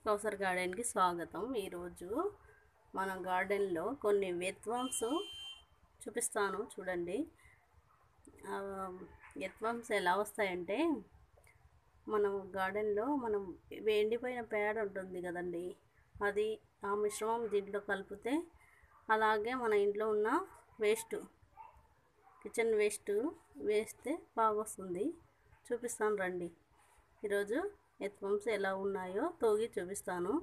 కౌసర్ గార్డెన్కి స్వాగతం ఈరోజు మన గార్డెన్లో కొన్ని వెత్వామ్స్ చూపిస్తాను చూడండి ఆ, వెత్వామ్స్ ఎలా వస్తాయంటే మనం గార్డెన్లో మనం ఎండిపోయిన పేడ ఉంటుంది కదండి అది ఆ మిశ్రమం దీంట్లో కలిపితే అలాగే మన ఇంట్లో ఉన్న వేస్ట్ కిచెన్ వేస్ట్ వేస్తే బాగొస్తుంది చూపిస్తాను రండి ఈరోజు ఎత్వంస్ ఎలా ఉన్నాయో తోగి చూపిస్తాను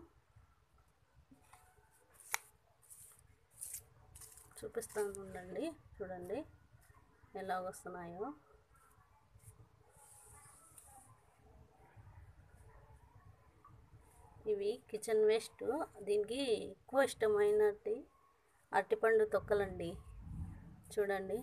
చూపిస్తాను ఉండండి చూడండి ఎలా వస్తున్నాయో ఇవి కిచెన్ వేస్ట్ దీనికి ఎక్కువ ఇష్టమైనటి అరటిపండు తొక్కలండి చూడండి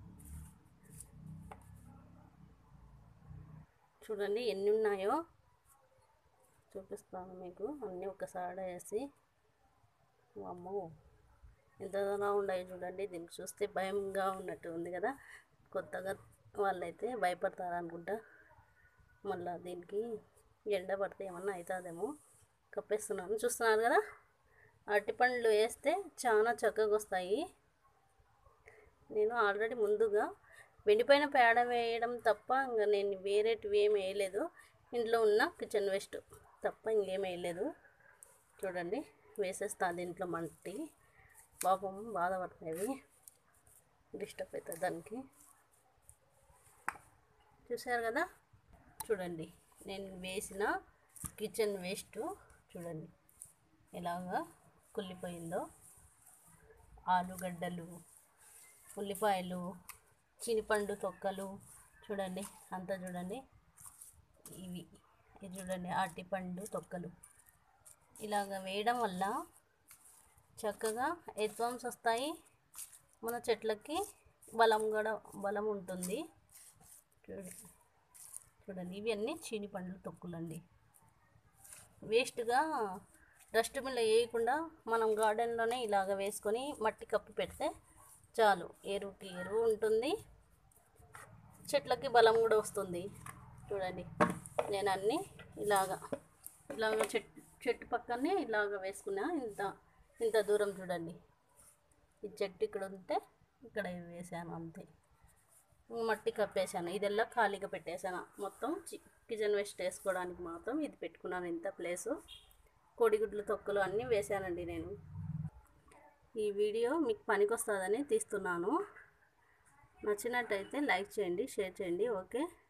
చూడండి ఎన్ని ఉన్నాయో చూపిస్తాను మీకు అన్నీ ఒకసారి వేసి అమ్మో ఎంత ఉన్నాయి చూడండి దీనికి చూస్తే భయంగా ఉన్నట్టు ఉంది కదా కొత్తగా వాళ్ళైతే భయపడతారు అనుకుంటా మళ్ళీ దీనికి ఎండ పడితే ఏమన్నా అవుతుందేమో కప్పేస్తున్నాను చూస్తున్నారు కదా అరటిపండ్లు వేస్తే చాలా చక్కగా వస్తాయి నేను ఆల్రెడీ ముందుగా వెండిపోయిన పేడ వేయడం తప్ప ఇంకా నేను వేరేటివి ఏమి వేయలేదు ఇంట్లో ఉన్న కిచెన్ వేస్ట్ తప్ప ఇంకేం వేయలేదు చూడండి వేసేస్తా దీంట్లో మట్టి పాపం బాధపడతాయి డిస్టర్బ్ అవుతుంది దానికి చూసారు కదా చూడండి నేను వేసిన కిచెన్ వేస్ట్ చూడండి ఎలాగా కుళ్ళిపోయిందో ఆలుగడ్డలు ఉల్లిపాయలు చినిపండు తొక్కలు చూడండి అంతా చూడండి ఇవి ఇది చూడండి అరటిపండు తొక్కలు ఇలాగ వేయడం వల్ల చక్కగా ఎత్వామ్స్ వస్తాయి మన చెట్లకి బలం కూడా బలం ఉంటుంది చూడండి చూడండి ఇవి అన్నీ చీని పండ్లు తొక్కులండి వేస్ట్గా డస్ట్బిన్లో వేయకుండా మనం గార్డెన్లోనే ఇలాగ వేసుకొని మట్టి కప్పి పెడితే చాలు ఎరువుకి ఎరువు ఉంటుంది చెట్లకి బలం కూడా వస్తుంది చూడండి నేను అన్నీ ఇలాగ ఇలాగ చెట్టు చెట్టు పక్కనే ఇలాగ వేసుకున్నా ఇంత ఇంత దూరం చూడండి ఈ చెట్టు ఇక్కడ ఉంటే ఇక్కడ వేసాను అంతే మట్టి కప్పేసాను ఇదెల్లా ఖాళీగా పెట్టేశాను మొత్తం చి- కిచెన్ వేస్ట్ వేసుకోవడానికి మాత్రం ఇది పెట్టుకున్నాను ఇంత ప్లేసు కోడిగుడ్లు తొక్కలు అన్నీ వేసానండి నేను ఈ వీడియో మీకు పనికొస్తుందని తీస్తున్నాను నచ్చినట్టయితే లైక్ చేయండి షేర్ చేయండి ఓకే